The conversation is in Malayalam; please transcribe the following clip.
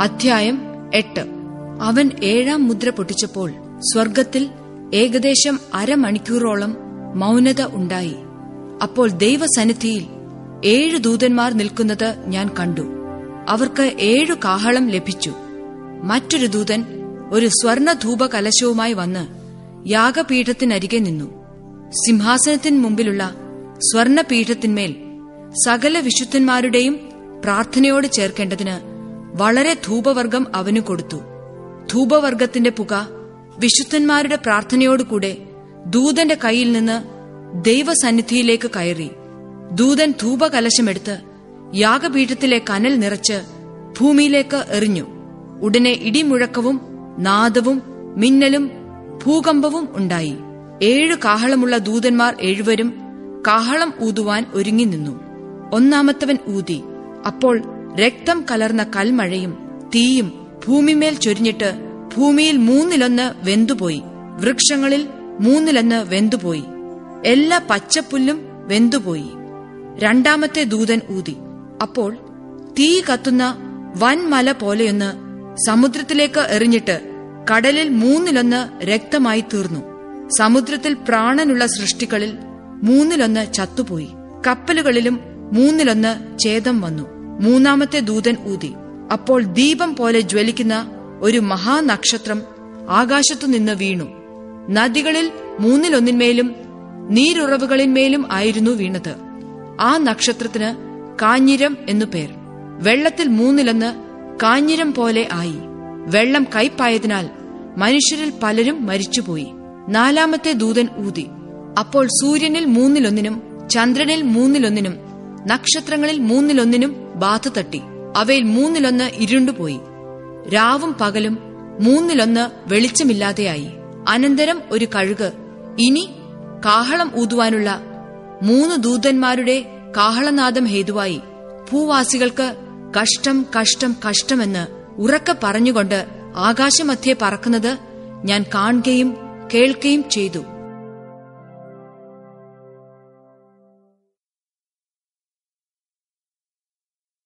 അധ്യായം എട്ട് അവൻ ഏഴാം മുദ്ര പൊട്ടിച്ചപ്പോൾ സ്വർഗത്തിൽ ഏകദേശം അരമണിക്കൂറോളം മൗനത ഉണ്ടായി അപ്പോൾ ദൈവസന്നിധിയിൽ ഏഴു ദൂതന്മാർ നിൽക്കുന്നത് ഞാൻ കണ്ടു അവർക്ക് ഏഴു കാഹളം ലഭിച്ചു മറ്റൊരു ദൂതൻ ഒരു സ്വർണ ധൂപകലശവുമായി വന്ന് യാഗപീഠത്തിനരികെ നിന്നു സിംഹാസനത്തിന് മുമ്പിലുള്ള സ്വർണപീഠത്തിന്മേൽ സകല വിശുദ്ധന്മാരുടെയും പ്രാർത്ഥനയോട് ചേർക്കേണ്ടതിന് വളരെ ധൂപവർഗം അവനു കൊടുത്തു ധൂപവർഗത്തിന്റെ പുക വിശുദ്ധന്മാരുടെ പ്രാർത്ഥനയോടുകൂടെ ദൂതന്റെ കയ്യിൽ നിന്ന് ദൈവസന്നിധിയിലേക്ക് കയറി ദൂതൻ ധൂപകലശമെടുത്ത് യാഗപീഠത്തിലെ കനൽ നിറച്ച് ഭൂമിയിലേക്ക് എറിഞ്ഞു ഉടനെ ഇടിമുഴക്കവും നാദവും മിന്നലും ഭൂകമ്പവും ഉണ്ടായി ഏഴു കാഹളമുള്ള ദൂതന്മാർ എഴുവരും കാഹളം ഊതുവാൻ ഒരുങ്ങി നിന്നു ഒന്നാമത്തവൻ ഊതി അപ്പോൾ രക്തം കലർന്ന കൽമഴയും തീയും ഭൂമിമേൽ ചൊരിഞ്ഞിട്ട് ഭൂമിയിൽ മൂന്നിലൊന്ന് വെന്തുപോയി വൃക്ഷങ്ങളിൽ മൂന്നിലൊന്ന് വെന്തുപോയി എല്ലാ പച്ചപ്പുല്ലും വെന്തുപോയി രണ്ടാമത്തെ ദൂതൻ ഊതി അപ്പോൾ തീ കത്തുന്ന വൻമല പോലെയൊന്ന് സമുദ്രത്തിലേക്ക് എറിഞ്ഞിട്ട് കടലിൽ മൂന്നിലൊന്ന് രക്തമായി തീർന്നു സമുദ്രത്തിൽ പ്രാണനുള്ള സൃഷ്ടികളിൽ മൂന്നിലൊന്ന് ചത്തുപോയി കപ്പലുകളിലും മൂന്നിലൊന്ന് ഛേദം വന്നു മൂന്നാമത്തെ ദൂതൻ ഊതി അപ്പോൾ ദീപം പോലെ ജ്വലിക്കുന്ന ഒരു മഹാനക്ഷത്രം ആകാശത്തുനിന്ന് വീണു നദികളിൽ മൂന്നിലൊന്നിന്മേലും നീരുറവുകളിന്മേലും ആയിരുന്നു വീണത് ആ നക്ഷത്രത്തിന് കാഞ്ഞിരം എന്നു പേർ വെള്ളത്തിൽ മൂന്നിലൊന്ന് കാഞ്ഞിരം പോലെ ആയി വെള്ളം കൈപ്പായതിനാൽ മനുഷ്യരിൽ പലരും മരിച്ചുപോയി നാലാമത്തെ ദൂതൻ ഊതി അപ്പോൾ സൂര്യനിൽ മൂന്നിലൊന്നിനും ചന്ദ്രനിൽ മൂന്നിലൊന്നിനും നക്ഷത്രങ്ങളിൽ മൂന്നിലൊന്നിനും ബാധ തട്ടി അവയിൽ മൂന്നിലൊന്ന് ഇരുണ്ടുപോയി രാവും പകലും മൂന്നിലൊന്ന് വെളിച്ചമില്ലാതെയായി അനന്തരം ഒരു കഴുക് ഇനി കാഹളം ഊതുവാനുള്ള മൂന്ന് ദൂതന്മാരുടെ കാഹളനാദം ഹേതുവായി ഭൂവാസികൾക്ക് കഷ്ടം കഷ്ടം കഷ്ടമെന്ന് ഉറക്കെ പറഞ്ഞുകൊണ്ട് ആകാശമധ്യേ പറക്കുന്നത് ഞാൻ കാണുകയും കേൾക്കുകയും ചെയ്തു